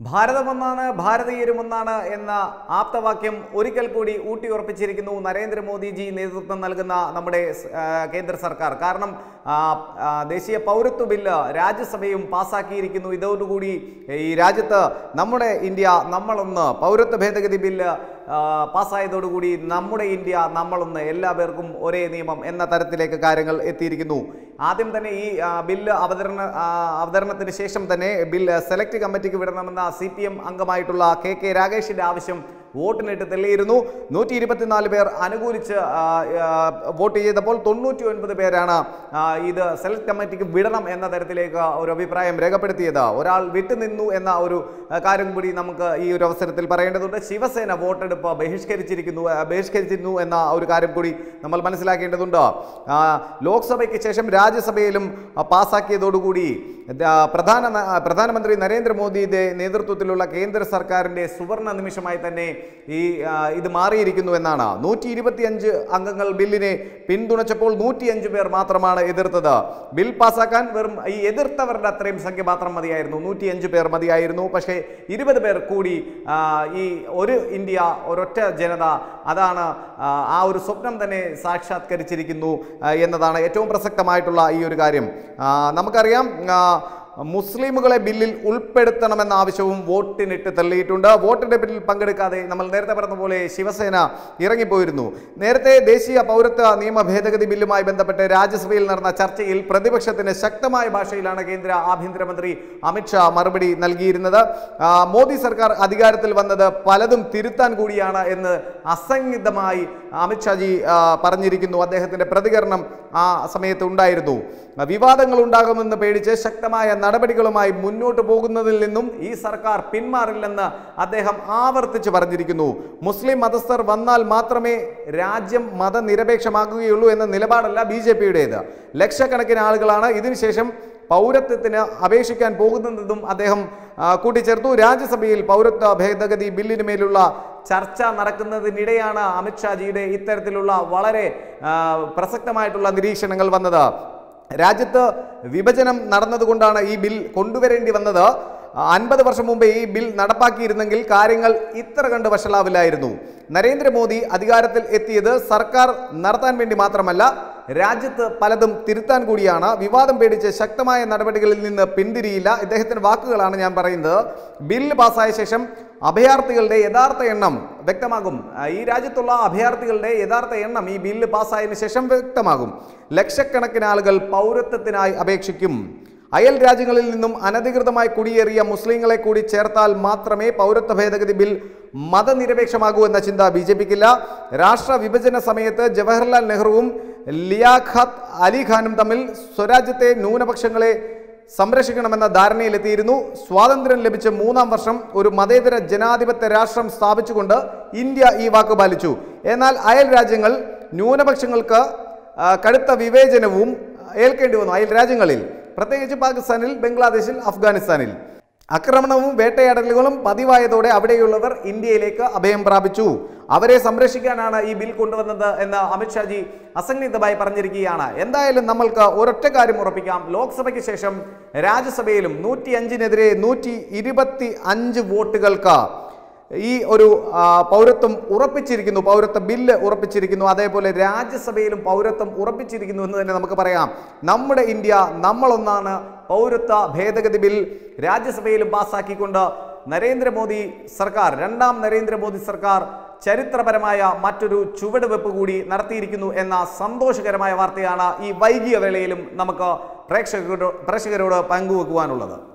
ഭാരതമൊന്നാണ് ഭാരതീയരുമൊന്നാണ് എന്ന ആപ്തവാക്യം ഒരിക്കൽ കൂടി ഊട്ടിയുറപ്പിച്ചിരിക്കുന്നു നരേന്ദ്രമോദിജി നേതൃത്വം നൽകുന്ന നമ്മുടെ ആ, കേന്ദ്ര സർക്കാർ കാരണം ആ, ആ, ദേശീയ പൗരത്വ ബില്ല് രാജ്യസഭയും പാസാക്കിയിരിക്കുന്നു ഇതോടുകൂടി ഈ രാജ്യത്ത് നമ്മുടെ ഇന്ത്യ നമ്മളൊന്ന് പൗരത്വ ഭേദഗതി ബില്ല് ആ, പാസ്സായതോടുകൂടി നമ്മുടെ ഇന്ത്യ നമ്മളൊന്ന് എല്ലാ പേർക്കും ഒരേ നിയമം എന്ന തരത്തിലേക്ക് കാര്യങ്ങൾ എത്തിയിരിക്കുന്നു ആദ്യം തന്നെ ഈ ആ, ബില്ല് അവതരണ ആ, അവതരണത്തിന് ശേഷം തന്നെ ബില്ല് സെലക്ട് കമ്മിറ്റിക്ക് വിടണമെന്ന സി പി എം അംഗമായിട്ടുള്ള കെ കെ രാഗേഷിന്റെ ആവശ്യം വോട്ടിനിട്ട് തെളിയിരുന്നു നൂറ്റി ഇരുപത്തിനാല് പേർ അനുകൂലിച്ച് ആ, ആ, വോട്ട് ചെയ്തപ്പോൾ തൊണ്ണൂറ്റി ഒൻപത് പേരാണ് ആ, ഇത് സെലക്ട് കമ്മിറ്റിക്ക് വിടണം എന്ന തരത്തിലേക്ക് ഒരു അഭിപ്രായം രേഖപ്പെടുത്തിയത് ഒരാൾ വിട്ടുനിന്നു എന്ന ഒരു ആ, കാര്യം കൂടി നമുക്ക് ഈ ഒരു അവസരത്തിൽ പറയേണ്ടതുണ്ട് ശിവസേന വോട്ടെടുപ്പ് ബഹിഷ്കരിച്ചിരിക്കുന്നു ആ, ബഹിഷ്കരിച്ചിരുന്നു എന്ന ഒരു കാര്യം കൂടി നമ്മൾ മനസ്സിലാക്കേണ്ടതുണ്ട് ആ, ലോക്സഭയ്ക്ക് ശേഷം രാജ്യസഭയിലും ആ, പാസ്സാക്കിയതോടുകൂടി ദ- പ്രധാന ന- പ്രധാനമന്ത്രി നരേന്ദ്രമോദിയുടെ നേതൃത്വത്തിലുള്ള കേന്ദ്ര സർക്കാരിന്റെ സുവർണ നിമിഷമായി തന്നെ ഈ ആ, ഇത് മാറിയിരിക്കുന്നു എന്നാണ് നൂറ്റി ഇരുപത്തിയഞ്ച് അംഗങ്ങൾ ബില്ലിനെ പിന്തുണച്ചപ്പോൾ നൂറ്റിയഞ്ച് പേർ മാത്രമാണ് എതിർത്തത് ബിൽ പാസ്സാക്കാൻ വെറും ഈ എതിർത്തവരുടെ അത്രയും സംഖ്യ മാത്രം മതിയായിരുന്നു നൂറ്റിയഞ്ച് പേർ മതിയായിരുന്നു പക്ഷേ ഇരുപത് പേർ കൂടി ആ, ഈ ഒരു ഇന്ത്യ ഒരൊറ്റ ജനത അതാണ് ആ, ആ ഒരു സ്വപ്നം തന്നെ സാക്ഷാത്കരിച്ചിരിക്കുന്നു ആ, എന്നതാണ് ഏറ്റവും പ്രസക്തമായിട്ടുള്ള ഈ ഒരു കാര്യം ആ, നമുക്കറിയാം ആ, മുസ്ലിമുകളെ ബില്ലിൽ ഉൾപ്പെടുത്തണമെന്ന ആവശ്യവും വോട്ടിനിട്ട് തള്ളിയിട്ടുണ്ട് വോട്ടെടുപ്പിൽ പങ്കെടുക്കാതെ നമ്മൾ നേരത്തെ പറഞ്ഞ പോലെ ശിവസേന ഇറങ്ങിപ്പോയിരുന്നു നേരത്തെ ദേശീയ പൗരത്വ നിയമ ഭേദഗതി ബില്ലുമായി ബന്ധപ്പെട്ട് രാജ്യസഭയിൽ നടന്ന ചർച്ചയിൽ പ്രതിപക്ഷത്തിന് ശക്തമായ ഭാഷയിലാണ് കേന്ദ്ര ആഭ്യന്തരമന്ത്രി അമിത്ഷാ മറുപടി നൽകിയിരുന്നത് ആ, മോദി സർക്കാർ അധികാരത്തിൽ വന്നത് പലതും തിരുത്താൻ കൂടിയാണ് എന്ന് അസംഗിതമായി അമിത്ഷാജി ആ, പറഞ്ഞിരിക്കുന്നു അദ്ദേഹത്തിന്റെ പ്രതികരണം ആ സമയത്ത് ഉണ്ടായിരുന്നു വിവാദങ്ങൾ ഉണ്ടാകുമെന്ന് പേടിച്ച് ശക്തമായ നടപടികളുമായി മുന്നോട്ട് പോകുന്നതിൽ നിന്നും ഈ സർക്കാർ പിന്മാറില്ലെന്ന് അദ്ദേഹം ആവർത്തിച്ച് പറഞ്ഞിരിക്കുന്നു മുസ്ലിം മതസ്ഥർ വന്നാൽ മാത്രമേ രാജ്യം മതനിരപേക്ഷമാകുകയുള്ളൂ എന്ന നിലപാടല്ല ബി ജെ പിയുടേത് ലക്ഷക്കണക്കിന് ആളുകളാണ് ഇതിനുശേഷം പൗരത്വത്തിന് അപേക്ഷിക്കാൻ പോകുന്നതെന്നും അദ്ദേഹം ആ, കൂട്ടിച്ചേർത്തു രാജ്യസഭയിൽ പൗരത്വ ഭേദഗതി ബില്ലിന് മേലുള്ള ചർച്ച നടക്കുന്നതിനിടെയാണ് അമിത്ഷാജിയുടെ ഇത്തരത്തിലുള്ള വളരെ ആ, പ്രസക്തമായിട്ടുള്ള നിരീക്ഷണങ്ങൾ വന്നത് രാജ്യത്ത് വിഭജനം നടന്നതുകൊണ്ടാണ് ഈ ബിൽ കൊണ്ടുവരേണ്ടി വന്നത് അൻപത് വർഷം മുമ്പ് ഈ ബിൽ നടപ്പാക്കിയിരുന്നെങ്കിൽ കാര്യങ്ങൾ ഇത്ര കണ്ട് വഷളാവില്ലായിരുന്നു നരേന്ദ്രമോദി അധികാരത്തിൽ എത്തിയത് സർക്കാർ നടത്താൻ വേണ്ടി മാത്രമല്ല രാജ്യത്ത് പലതും തിരുത്താൻ കൂടിയാണ് വിവാദം പേടിച്ച് ശക്തമായ നടപടികളിൽ നിന്ന് പിന്തിരിയില്ല ഇദ്ദേഹത്തിന്റെ വാക്കുകളാണ് ഞാൻ പറയുന്നത് ബില്ല് പാസ്സായ ശേഷം അഭയാർത്ഥികളുടെ യഥാർത്ഥ എണ്ണം വ്യക്തമാകും ആ, ഈ രാജ്യത്തുള്ള അഭയാർത്ഥികളുടെ യഥാർത്ഥ എണ്ണം ഈ ബില്ല് പാസ്സായതിനു ശേഷം വ്യക്തമാകും ലക്ഷക്കണക്കിന് ആളുകൾ പൗരത്വത്തിനായി അപേക്ഷിക്കും അയൽ രാജ്യങ്ങളിൽ നിന്നും അനധികൃതമായി കുടിയേറിയ മുസ്ലിങ്ങളെ കൂടി ചേർത്താൽ മാത്രമേ പൗരത്വ ഭേദഗതി ബിൽ മതനിരപേക്ഷമാകൂ എന്ന ചിന്ത ബി ജെ പിക്കില്ല രാഷ്ട്ര വിഭജന സമയത്ത് ജവഹർലാൽ നെഹ്റുവും ലിയാഖത്ത് അലി ഖാനും തമ്മിൽ സ്വരാജ്യത്തെ ന്യൂനപക്ഷങ്ങളെ സംരക്ഷിക്കണമെന്ന ധാരണയിലെത്തിയിരുന്നു സ്വാതന്ത്ര്യം ലഭിച്ച മൂന്നാം വർഷം ഒരു മതേതര ജനാധിപത്യ രാഷ്ട്രം സ്ഥാപിച്ചുകൊണ്ട് ഇന്ത്യ ഈ വാക്ക് പാലിച്ചു എന്നാൽ അയൽ രാജ്യങ്ങൾ ന്യൂനപക്ഷങ്ങൾക്ക് ആ, കടുത്ത വിവേചനവും ഏൽക്കേണ്ടി വന്നു അയൽ രാജ്യങ്ങളിൽ പ്രത്യേകിച്ച് പാകിസ്ഥാനിൽ ബംഗ്ലാദേശിൽ അഫ്ഗാനിസ്ഥാനിൽ ആക്രമണവും വേട്ടയാടലുകളും പതിവായതോടെ അവിടെയുള്ളവർ ഇന്ത്യയിലേക്ക് അഭയം പ്രാപിച്ചു അവരെ സംരക്ഷിക്കാനാണ് ഈ ബിൽ കൊണ്ടുവന്നത് എന്ന് അമിത്ഷാജി അസംഗിതമായി പറഞ്ഞിരിക്കുകയാണ് എന്തായാലും നമ്മൾക്ക് ഒരൊറ്റ കാര്യം ഉറപ്പിക്കാം ലോക്സഭയ്ക്ക് ശേഷം രാജ്യസഭയിലും നൂറ്റി അഞ്ചിനെതിരെ നൂറ്റി ഇരുപത്തി അഞ്ച് വോട്ടുകൾക്ക് ഈ ഒരു ആ, പൗരത്വം ഉറപ്പിച്ചിരിക്കുന്നു പൗരത്വ ബില്ല് ഉറപ്പിച്ചിരിക്കുന്നു അതേപോലെ രാജ്യസഭയിലും പൗരത്വം ഉറപ്പിച്ചിരിക്കുന്നു എന്ന് തന്നെ നമുക്ക് പറയാം നമ്മുടെ ഇന്ത്യ നമ്മളൊന്നാണ് പൗരത്വ ഭേദഗതി ബിൽ രാജ്യസഭയിലും പാസ്സാക്കിക്കൊണ്ട് നരേന്ദ്രമോദി സർക്കാർ രണ്ടാം നരേന്ദ്രമോദി സർക്കാർ ചരിത്രപരമായ മറ്റൊരു ചുവടുവെപ്പ് കൂടി നടത്തിയിരിക്കുന്നു എന്ന സന്തോഷകരമായ വാർത്തയാണ് ഈ വൈകിയ വേളയിലും നമുക്ക് പ്രേക്ഷകരോട് പ്രേക്ഷകരോട് പങ്കുവെക്കുവാനുള്ളത്